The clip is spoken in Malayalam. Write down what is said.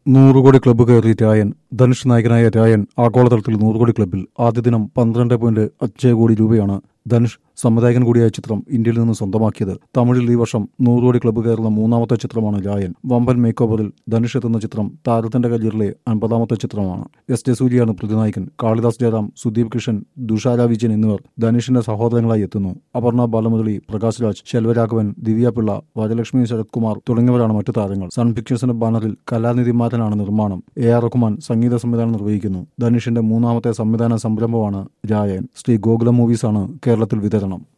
നൂറ് കോടി ക്ലബ്ബ് കയറി രായൻ ധനുഷ് നായകനായ രായൻ ആഗോളതലത്തിൽ നൂറ് കോടി ക്ലബ്ബിൽ ആദ്യ ദിനം പന്ത്രണ്ട് പോയിന്റ് അഞ്ച് കോടി രൂപയാണ് ധനുഷ് സംവിധായകൻ കൂടിയായ ചിത്രം ഇന്ത്യയിൽ നിന്ന് സ്വന്തമാക്കിയത് തമിഴിൽ ഈ വർഷം നൂറ് കോടി ക്ലബ്ബ് കയറുന്ന മൂന്നാമത്തെ ചിത്രമാണ് രായൻ വമ്പൻ മേക്ക് ഓവറിൽ ധനുഷ് എത്തുന്ന ചിത്രം താരത്തിന്റെ കരിയറിലെ അൻപതാമത്തെ ചിത്രമാണ് എസ് ജെ സൂര്യയാണ് പ്രതിനായകൻ കാളിദാസ് ജയറാം സുദീപ് കിഷൻ ദുഷാര വിജയൻ എന്നിവർ ധനുഷിന്റെ സഹോദരങ്ങളായി എത്തുന്നു അപർണ ബാലമുരളി പ്രകാശ് രാജ് ശെൽവരാഘവൻ ദിവ്യപിള്ള വരലക്ഷ്മി ശരത് കുമാർ തുടങ്ങിയവരാണ് മറ്റു താരങ്ങൾ സൺ പിക്ചേഴ്സിന്റെ ബാനറിൽ കലാനിധിമാരനാണ് നിർമ്മാണം എ ആർ റഹ്മാൻ സംഗീത സംവിധാനം നിർവഹിക്കുന്നു ധനുഷിന്റെ മൂന്നാമത്തെ സംവിധാന സംരംഭമാണ് രായൻ ശ്രീ ഗോകുലം മൂവീസാണ് കേരളത്തിൽ വിതരണം